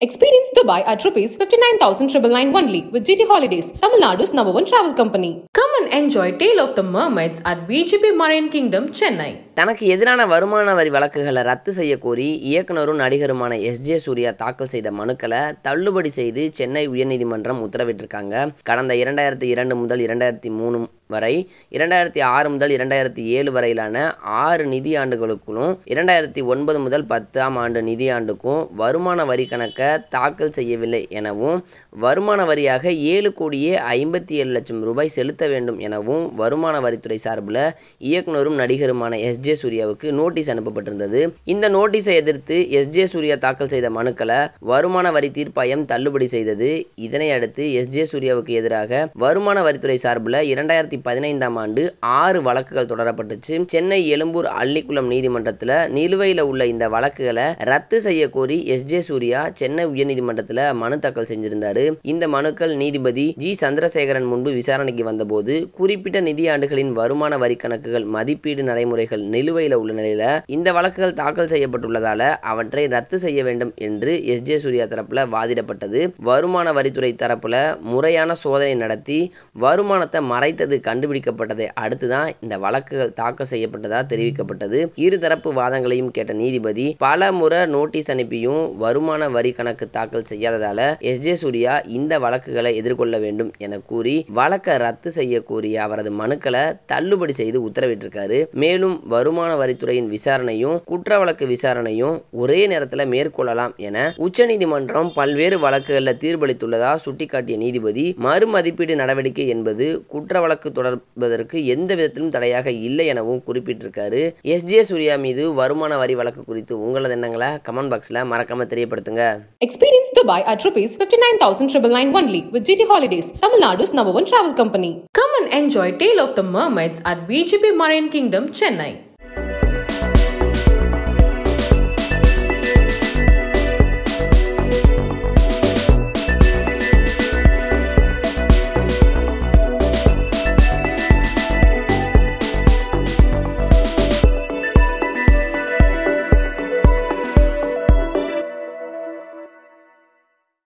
Experience Dubai at rupees 59,999 only with GT Holidays, Tamil Nadu's number one travel company. Come and enjoy Tale of the Mermaids at VGP Marine Kingdom, Chennai. தனக்கு எதிரான வருமான வரி வழக்குகளை ரத்து செய்ய கோரி இயக்குனரும் நடிகருமான எஸ் ஜே சூர்யா தாக்கல் செய்த மனுக்களை தள்ளுபடி செய்து சென்னை உயர்நீதிமன்றம் உத்தரவிட்டிருக்காங்க கடந்த இரண்டாயிரத்தி இரண்டு முதல் இரண்டாயிரத்தி மூணு வரை இரண்டாயிரத்தி ஆறு முதல் இரண்டாயிரத்தி ஏழு வரையிலான ஆறு நிதி ஆண்டுகளுக்கும் இரண்டாயிரத்தி ஒன்பது முதல் பத்தாம் ஆண்டு நிதியாண்டுக்கும் வருமான வரி கணக்கை தாக்கல் செய்யவில்லை எனவும் வருமான வரியாக ஏழு கோடியே ஐம்பத்தி ஏழு லட்சம் ரூபாய் செலுத்த வேண்டும் எனவும் வருமான வரித்துறை சார்பில் இயக்குனரும் நடிகருமான எஸ் ஜே சூர்யாவுக்கு நோட்டீஸ் அனுப்பப்பட்டிருந்தது இந்த நோட்டீஸை எதிர்த்து எஸ் ஜே சூர்யா தாக்கல் செய்த மனுக்களை வருமான வரி தீர்ப்பாயம் தள்ளுபடி செய்தது இதனை அடுத்து எஸ் ஜே சூர்யாவுக்கு எதிராக வருமான வரித்துறை சார்பில் இரண்டாயிரத்தி பதினைந்தாம் ஆண்டு ஆறு வழக்குகள் தொடரப்பட்டுச்சு சென்னை எழும்பூர் அள்ளிக்குளம் நீதிமன்றத்தில் நிலுவையில் உள்ள இந்த வழக்குகளை ரத்து செய்ய கோரி எஸ் ஜே சூர்யா சென்னை உயர்நீதிமன்றத்தில் மனு தாக்கல் செஞ்சிருந்தாரு இந்த மனுக்கள் நீதிபதி ஜி சந்திரசேகரன் முன்பு விசாரணைக்கு வந்தபோது குறிப்பிட்ட நிதியாண்டுகளின் வருமான வரி கணக்குகள் மதிப்பீடு நடைமுறைகள் நிலுவையில் உள்ள நிலையில இந்த வழக்குகள் தாக்கல் செய்யப்பட்டுள்ளதால அவற்றை ரத்து செய்ய வேண்டும் என்று எஸ் ஜே சூர்யா தரப்புல வாதிடப்பட்டது வருமான வரித்துறை தரப்புல முறையான சோதனை நடத்தி வருமானத்தை மறைத்தது கண்டுபிடிக்கப்பட்டதை அடுத்துதான் இந்த வழக்குகள் தாக்கல் செய்யப்பட்டதா தெரிவிக்கப்பட்டது இருதரப்பு வாதங்களையும் கேட்ட நீதிபதி பல முறை நோட்டீஸ் அனுப்பியும் வருமான வரி கணக்கு தாக்கல் செய்யாததால எஸ் ஜே சூர்யா இந்த வழக்குகளை எதிர்கொள்ள வேண்டும் என கூறி வழக்கை ரத்து செய்ய கோரிய அவரது மனுக்களை தள்ளுபடி செய்து உத்தரவிட்டிருக்காரு மேலும் வருமான வரித்துறையின் விசாரணையும் குற்ற வழக்கு விசாரணையும் ஒரே நேரத்தில் மேற்கொள்ளலாம் என உச்சநீதிமன்றம் பல்வேறு வழக்குகளில் தீர்ப்பளித்துள்ளதா சுட்டிக்காட்டிய நீதிபதி மறுமதிப்பீடு நடவடிக்கை என்பது குற்ற வழக்கு தொடர்பதற்கு எந்த விதத்திலும் தடையாக இல்லை எனவும் குறிப்பிட்டிருக்காரு எஸ் ஜே சூர்யா மீது வருமான வரி வழக்கு குறித்து உங்களது எண்ணங்களை கமெண்ட் பாக்ஸில் மறக்காம தெரியப்படுத்துங்க Experience Dubai at rupees 59,999 only with GT Holidays, Tamil Nadu's number one travel company. Come and enjoy Tale of the Mermaids at VGP Marine Kingdom, Chennai.